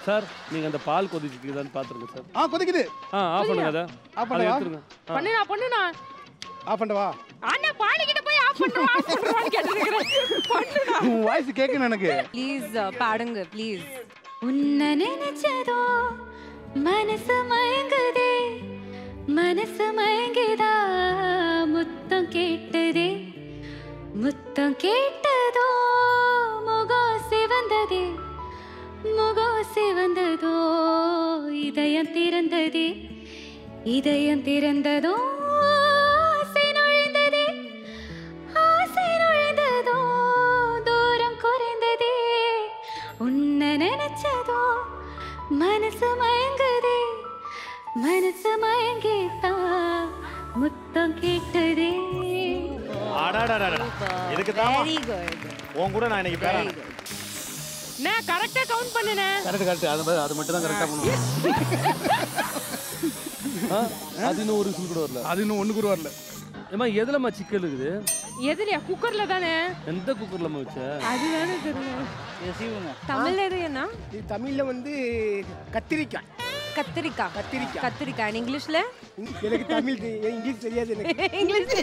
Sir நீங்க அந்த பால் கொதிக்குதான்னு பாத்துருங்க சார் ஆ கொதிக்குது ஆ ஆஃப் பண்ணுங்க அதை ஆஃப் அதை பண்ணவா எடுத்துருங்க ஆ. பண்ணுடா பண்ணுடா ஆஃப் பண்ணவா அண்ணா பாடிக்கிட்ட போய் ஆஃப் பண்ணுறோம் ஆஃப் பண்ணுறோம்னு கேட்டுருக்கிறேன் பண்ணுடா உன் வாய்ஸ் கேட்கணும் எனக்கு ப்ளீஸ் பாடுங்க ப்ளீஸ் உன்னை நினைச்சதோ மனசு மயங்குதே மனசு மயங்குதா முத்தம் கேட்டதே முத்தம் கேட்டதோ முகம் சிவந்ததே முகம் சிவந்ததோ இதயம் திறந்ததே இதயம் திறந்ததோ ஆசை நுழைந்ததே ஆசை நுழைந்ததோ தூரம் குறைந்ததே உன்னை நினைச்சதோ மனசு மயங்குதே மனசு மயங்கிட்டா முத்தம் கேட்டதே அடாடாடாடா. இதுக்கு தான் வெரி குட் உன் கூட நான் இன்னைக்கு பேரேன் நான் கரெக்டாக கவுண்ட் பண்ணுனே கரெக்ட் கரெக்ட் அது மாதிரி அது மட்டும் தான் கரெக்டாக பண்ணுவோம் ஆ, அது இன்னும் ஒரு விசில் கூட வரல அது இன்னும் ஒண்ணு கூட வரல ஏமா எதுலம்மா சிக்கல் இருக்குது எதுலையா குக்கரில் தானே எந்த குக்கர்லம்மா வச்ச அதுதானே தெரியல தமிழ்ல எது என்ன இது தமிழ்ல வந்து கத்திரிக்காய் கத்திரிக்காய் கத்திரிக்காய் கத்திரிக்காய் இங்கிலீஷ்ல எனக்கு தமிழ் தெ- இங்கிலீஷ் தெரியாது எனக்கு English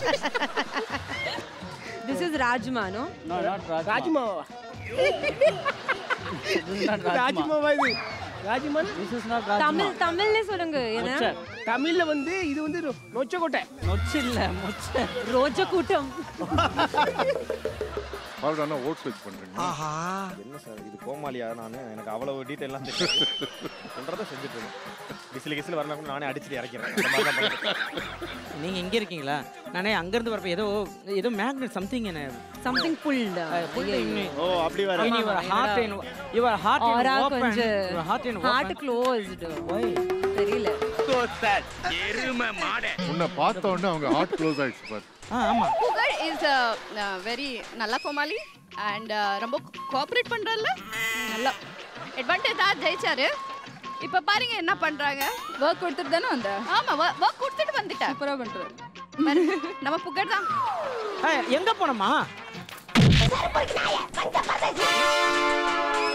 this is rajma no ராஜ்மாவா ராஜ்மாவா இது ராஜ்மா தமிழ் தமிழ்ல சொல்லுங்க என்ன தமிழ்ல வந்து இது வந்து ரொ- நொச்சக்கொட்டை ரோஜ கூட்டம் பால்டானா ஓட்ஸ் வச்சு பண்றீங்க என்ன சார் இது கோமாளியா நான் எனக்கு அவ்வளவு டீட்டெயிலாம் தெரியும் சொல்றத செஞ்சுட்டு இருக்கேன் விசில் கிசில் வரலாம் கூட நானே அடிச்சுட்டு இறக்கிறேன் அந்த மாதிரி தான் பண்ணிட்டு நீங்க எங்க இருக்கீங்களா நானே அங்க இருந்து வரப்ப ஏதோ ஏதோ மேக்னெட் சம்திங் என்ன சம்திங் புல்ட் ஓ அப்படி வர your heart in your heart in aura open கொஞ்சம் your heart in heart closed தெரியல உன்னை பார்த்த உடனே அவங்க ஹார்ட் க்ளோஸ் ஆயிடுச்சு பாரு ஆமா புகழ் இஸ் வெரி நல்ல கோமாளி அண்ட் ரொம்ப கோஆப்ரேட் பண்றல்ல நல்லா அட்வான்டேஜ் ஆர் ஜெயிச்சாரு இப்ப பாருங்க என்ன பண்றாங்க ஒர்க் கொடுத்துட்டு தானே வந்த ஆமா ஒர்க் கொடுத்துட்டு வந்துட்டேன் சூப்பராக பண்ணுறேன் பாரு, நம்ம புகழ் தான் ஏய், எங்க போனோமா